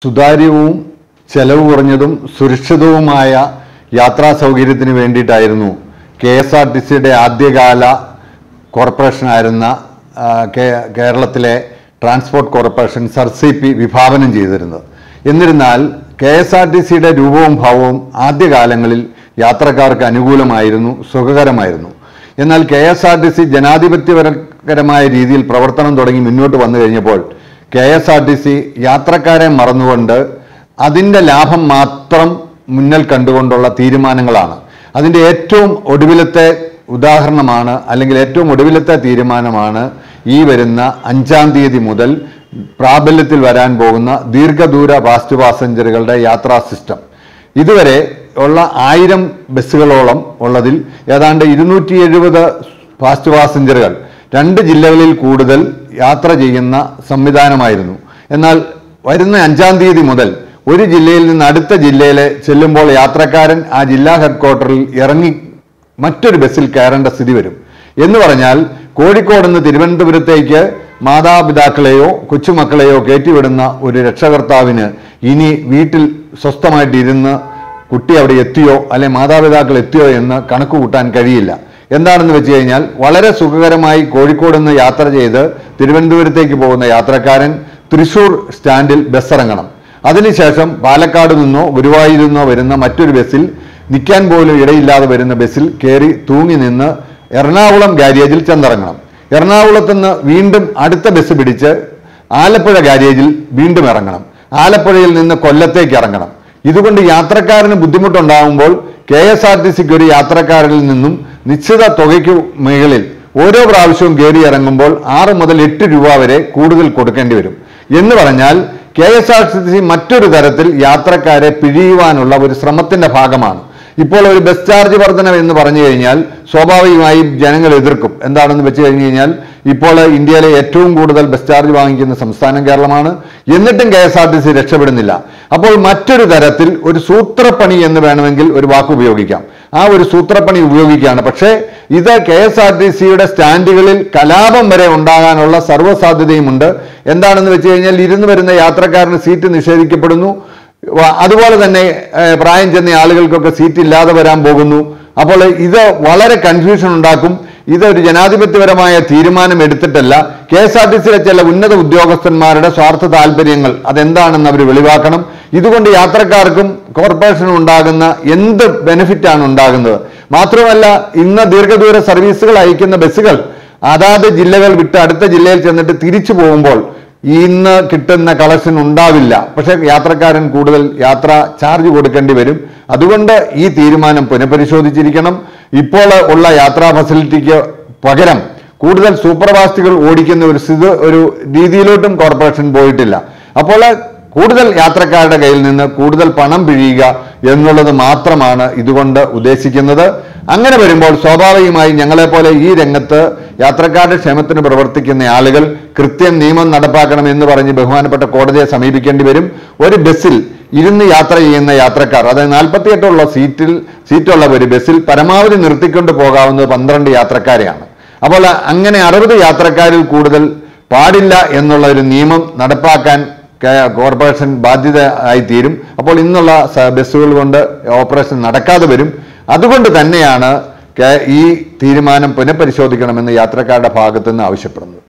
സുതാര്യവും ചെലവ് കുറഞ്ഞതും സുരക്ഷിതവുമായ യാത്രാ സൗകര്യത്തിന് വേണ്ടിയിട്ടായിരുന്നു കെ എസ് ആർ ടി സിയുടെ ആദ്യകാല കോർപ്പറേഷനായിരുന്ന ആ, കേ- കേരളത്തിലെ transport corporation sir C P വിഭാവനം ചെയ്തിരുന്നത് എന്നിരുന്നാൽ കെ എസ് ആർ ടി സിയുടെ രൂപവും ഭാവവും ആദ്യകാലങ്ങളിൽ യാത്രക്കാർക്ക് അനുകൂലമായിരുന്നു സുഖകരമായിരുന്നു എന്നാൽ K S R T C ജനാധിപത്യപരമായ രീതിയിൽ പ്രവർത്തനം തുടങ്ങി മുന്നോട്ട് വന്നു കഴിഞ്ഞപ്പോൾ K S R T C യാത്രക്കാരെ മറന്നുകൊണ്ട് അതിൻ്റെ ലാഭം മാത്രം മുന്നിൽ കണ്ടുകൊണ്ടുള്ള തീരുമാനങ്ങളാണ് അതിൻ്റെ ഏറ്റവും ഒടുവിലത്തെ ഉദാഹരണമാണ് അല്ലെങ്കിൽ ഏറ്റവും ഒടുവിലത്തെ തീരുമാനമാണ് ഈ വരുന്ന അഞ്ചാം തീയതി മുതൽ പ്രാബല്യത്തിൽ വരാൻ പോകുന്ന ദീർഘദൂര ഫാസ്റ്റ് പാസഞ്ചറുകളുടെ യാത്രാ സിസ്റ്റം ഇതുവരെ ഉള്ള ആയിരം ബസ്സുകളോളം ഉള്ളതിൽ ഏതാണ്ട് ഇരുന്നൂറ്റി എഴുപത് ഫാസ്റ്റ് പാസഞ്ചറുകൾ രണ്ട് ജില്ലകളിൽ കൂടുതൽ യാത്ര ചെയ്യുന്ന സംവിധാനമായിരുന്നു എന്നാൽ വരുന്ന അഞ്ചാം തീയതി മുതൽ ഒരു ജില്ലയിൽ നിന്ന് അടുത്ത ജില്ലയിലെ ചെല്ലുമ്പോൾ യാത്രക്കാരൻ ആ ജില്ലാ ഹെഡ്ക്വാർട്ടറിൽ ഇറങ്ങി മറ്റൊരു ബസ്സിൽ കയറേണ്ട സ്ഥിതി വരും എന്ന് പറഞ്ഞാൽ കോഴിക്കോട് നിന്ന് തിരുവനന്തപുരത്തേക്ക് മാതാപിതാക്കളെയോ കൊച്ചുമക്കളെയോ കയറ്റിവിടുന്ന ഒരു രക്ഷകർത്താവിന് ഇനി വീട്ടിൽ സ്വസ്ഥമായിട്ട് ഇരുന്ന് കുട്ടി അവിടെ എത്തിയോ അല്ലെ മാതാപിതാക്കൾ എത്തിയോ എന്ന് കണക്ക് കൂട്ടാൻ കഴിയില്ല എന്താണെന്ന് വെച്ച് കഴിഞ്ഞാൽ വളരെ സുഖകരമായി കോഴിക്കോട് നിന്ന് യാത്ര ചെയ്ത് തിരുവനന്തപുരത്തേക്ക് പോകുന്ന യാത്രക്കാരൻ തൃശൂർ സ്റ്റാൻഡിൽ ബസ് ഇറങ്ങണം അതിനുശേഷം പാലക്കാട് നിന്നോ ഗുരുവായൂരിൽ നിന്നോ വരുന്ന മറ്റൊരു ബസ്സിൽ നിൽക്കാൻ പോലും ഇടയില്ലാതെ വരുന്ന ബസ്സിൽ കയറി തൂങ്ങി നിന്ന് എറണാകുളം ഗാരേജിൽ ചെന്നിറങ്ങണം എറണാകുളത്ത് നിന്ന് വീണ്ടും അടുത്ത ബസ് പിടിച്ച് ആലപ്പുഴ ഗാരേജിൽ വീണ്ടും ഇറങ്ങണം ആലപ്പുഴയിൽ നിന്ന് കൊല്ലത്തേക്ക് ഇറങ്ങണം ഇതുകൊണ്ട് യാത്രക്കാരന് ബുദ്ധിമുട്ടുണ്ടാകുമ്പോൾ കെ എസ് ആർ ടി സിക്ക് ഒരു യാത്രക്കാരിൽ നിന്നും നിശ്ചിത തുകയ്ക്ക് മുകളിൽ ഓരോ പ്രാവശ്യവും കയറി ഇറങ്ങുമ്പോൾ ആറ് മുതൽ എട്ട് രൂപ വരെ കൂടുതൽ കൊടുക്കേണ്ടി വരും എന്ന് പറഞ്ഞാൽ K S R T C മറ്റൊരു തരത്തിൽ യാത്രക്കാരെ പിഴിയുവാനുള്ള ഒരു ശ്രമത്തിന്റെ ഭാഗമാണ് ഇപ്പോൾ ഒരു ബസ് ചാർജ് വർധന എന്ന് പറഞ്ഞു കഴിഞ്ഞാൽ സ്വാഭാവികമായും ജനങ്ങൾ എതിർക്കും എന്താണെന്ന് വെച്ച് കഴിഞ്ഞ് കഴിഞ്ഞാൽ ഇപ്പോൾ ഇന്ത്യയിലെ ഏറ്റവും കൂടുതൽ ബസ് ചാർജ് വാങ്ങിക്കുന്ന സംസ്ഥാനം കേരളമാണ് എന്നിട്ടും K S R T C രക്ഷപ്പെടുന്നില്ല അപ്പോൾ മറ്റൊരു തരത്തിൽ ഒരു സൂത്രപ്പണി എന്ന് വേണമെങ്കിൽ ഒരു വാക്ക് ഉപയോഗിക്കാം ആ ഒരു സൂത്രപ്പണി ഉപയോഗിക്കുകയാണ് പക്ഷേ ഇത് കെ എസ് ആർ ടി സിയുടെ സ്റ്റാൻഡുകളിൽ കലാപം വരെ ഉണ്ടാകാനുള്ള സർവ്വസാധ്യതയുമുണ്ട് എന്താണെന്ന് വെച്ച് കഴിഞ്ഞാൽ ഇരുന്ന് വരുന്ന യാത്രക്കാരന് സീറ്റ് നിഷേധിക്കപ്പെടുന്നു വ- അതുപോലെ തന്നെ ഏഹ്, പ്രായം ചെന്ന ആളുകൾക്കൊക്കെ സീറ്റ് ഇല്ലാതെ വരാൻ പോകുന്നു അപ്പോൾ ഇത് വളരെ കൺഫ്യൂഷൻ ഉണ്ടാക്കും ഇതൊരു ജനാധിപത്യപരമായ തീരുമാനം എടുത്തിട്ടല്ല കെ എസ് ആർ ടി സിയിലെ ചില ഉന്നത ഉദ്യോഗസ്ഥന്മാരുടെ സ്വാർത്ഥ താല്പര്യങ്ങൾ അതെന്താണെന്ന് അവർ വെളിവാക്കണം ഇതുകൊണ്ട് യാത്രക്കാർക്കും കോർപ്പറേഷനും ഉണ്ടാകുന്ന എന്ത് ബെനിഫിറ്റാണ് ഉണ്ടാകുന്നത് മാത്രമല്ല ഇന്ന് ദീർഘദൂര സർവീസുകൾ അയക്കുന്ന ബസ്സുകൾ അതാത് ജില്ലകൾ വിട്ട് അടുത്ത ജില്ലയിൽ ചെന്നിട്ട് തിരിച്ചു പോകുമ്പോൾ ഇന്ന് കിട്ടുന്ന കളക്ഷൻ ഉണ്ടാവില്ല പക്ഷെ യാത്രക്കാരൻ കൂടുതൽ യാത്ര ചാർജ് കൊടുക്കേണ്ടി വരും അതുകൊണ്ട് ഈ തീരുമാനം പുനഃപരിശോധിച്ചിരിക്കണം ഇപ്പോൾ ഉള്ള യാത്രാ ഫെസിലിറ്റിക്ക് പകരം കൂടുതൽ സൂപ്പർഫാസ്റ്റുകൾ ഓടിക്കുന്ന ഒരു സ്ഥിതി ഒരു രീതിയിലോട്ടും കോർപ്പറേഷൻ പോയിട്ടില്ല അപ്പോൾ കൂടുതൽ യാത്രക്കാരുടെ കയ്യിൽ നിന്ന് കൂടുതൽ പണം പിഴിയുക എന്നുള്ളത് മാത്രമാണ് ഇതുകൊണ്ട് ഉദ്ദേശിക്കുന്നത് അങ്ങനെ വരുമ്പോൾ സ്വാഭാവികമായി ഞങ്ങളെപ്പോലെ ഈ രംഗത്ത് യാത്രക്കാരുടെ ക്ഷേമത്തിന് പ്രവർത്തിക്കുന്ന ആളുകൾ കൃത്യം നിയമം നടപ്പാക്കണം എന്ന് പറഞ്ഞ് ബഹുമാനപ്പെട്ട കോടതിയെ സമീപിക്കേണ്ടി വരും ഒരു ബസ്സിൽ ഇരുന്ന് യാത്ര ചെയ്യുന്ന യാത്രക്കാർ അതായത് നാൽപ്പത്തിയെട്ടുള്ള സീറ്റിൽ സീറ്റുള്ള ഒരു ബസ്സിൽ പരമാവധി നിർത്തിക്കൊണ്ട് പോകാവുന്നത് പന്ത്രണ്ട് യാത്രക്കാരെയാണ് അപ്പോൾ അങ്ങനെ അറുപത് യാത്രക്കാരിൽ കൂടുതൽ പാടില്ല എന്നുള്ള ഒരു നിയമം നടപ്പാക്കാൻ കെ- കോർപ്പറേഷൻ ബാധ്യത ആയി തീരും അപ്പോൾ ഇന്നുള്ള സ- ബസ്സുകൾ കൊണ്ട് ഓപ്പറേഷൻ നടക്കാതെ വരും അതുകൊണ്ട് തന്നെയാണ് കെ- ഈ തീരുമാനം പുനഃപരിശോധിക്കണമെന്ന് യാത്രക്കാരുടെ ഭാഗത്തുനിന്ന് ആവശ്യപ്പെടുന്നത്